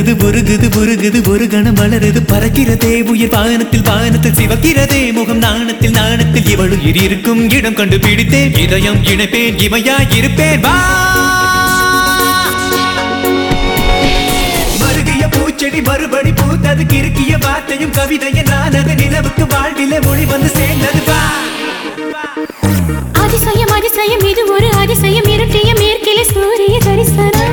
மலருது புருகுது புருகுது ஒரு கணம் வளருது பறக்கிறதே உயிர் வானத்தில் வானத்தில் சிவக்கிறதே முகம் நாணத்தில் நாணத்தில் இவಳು இருக்கும் இடம் கண்டு பிடித்தேன் இதயம் இணைப்பேன் இமையா இருப்பேன் வா மருகிய பூச்செடி மறுபடி பூத்தது கிறுக்கிய வார்த்தையும் கவிதையும் நான் அது நிலவுக்கு வாழ்விலே மொழி வந்து சேர்ந்தது வா அதிசயம் அதிசயம் இது ஒரு அதிசயம் இருட்டிய மேற்கிலே சூரிய தரிசனம்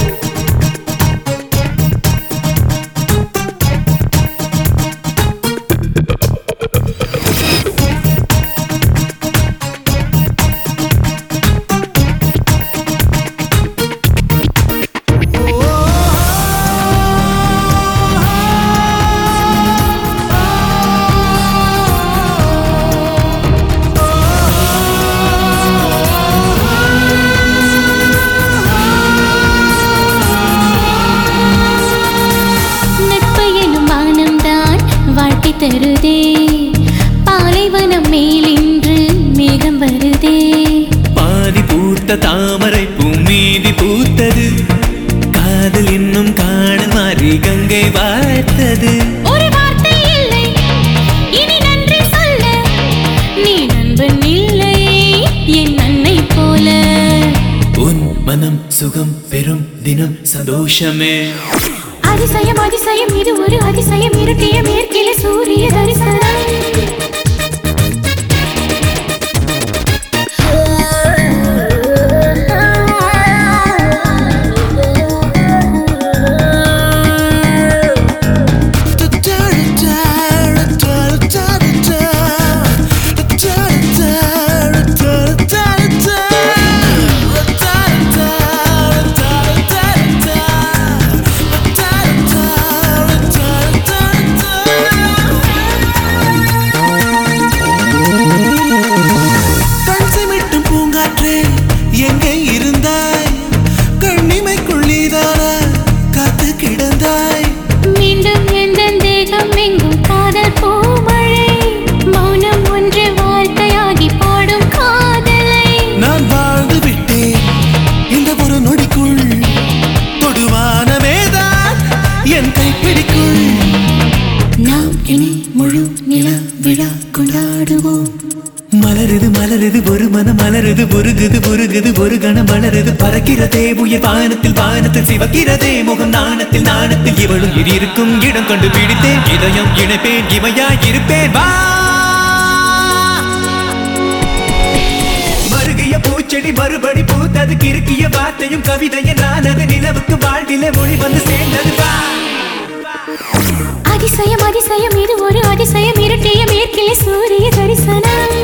நட்பு எனும் வானம்தான் வாழ்க்கை தருதே பாலைவனம் மேலின்று மேகம் வருதே பாதி பூத்த தாமரை பூமீதி பூத்தது காதல் இன்னும் காணல் மாறி கங்கை வார்த்தது ஒரு வார்த்தை இல்லை இனி நன்றி சொல்ல நீ நண்பன் இல்லை என் அன்னை போல உன் மனம் சுகம் பெறும் தினம் சந்தோஷமே அதிசயம் அதிசயம் இது ஒரு அதிசயம் இருட்டிய மேற்கிலே சூரிய தரிசனம் கண் சிமிட்டும் பூங்காற்றே எங்கே இருந்தாய் கண்ணிமைக்குள் நீதானா காத்து கிடந்தாய் மீண்டும் எந்த தேகம் எங்கும் காதல் பூமழை மௌனம் ஒன்று வாழ்க்கையாகி பாடும் காதலை நான் வாழ்ந்து விட்டேன் இந்த ஒரு நொடிக்குள் தொடுவானமேதான் என் கைப்பிடிக்குள் நாம் இனி முழு நில விழா கொண்டாடுவோம் மலருது மலருது ஒரு மனம் மலருது புருகுது புருகுது ஒரு கணம் வளருது பறக்கிறதே உயிர் வானத்தில் வானத்தில் சிவக்கிறதே முகம் நாணத்தில் நாணத்தில் இவளும் இருக்கும் இடம் கண்டு பிடித்தேன் இதயம் இணைப்பேன் இமையா இருப்பேன் வா மருகிய பூச்செடி மறுபடி பூத்தது கிறுக்கிய வார்த்தையும் கவிதையும் நான் அது நிலவுக்கு வாழ்விலே மொழி வந்து சேர்ந்தது வா அதிசயம் அதிசயம் இது ஒரு அதிசயம் இருட்டிய மேற்கிலே சூரிய தரிசனம்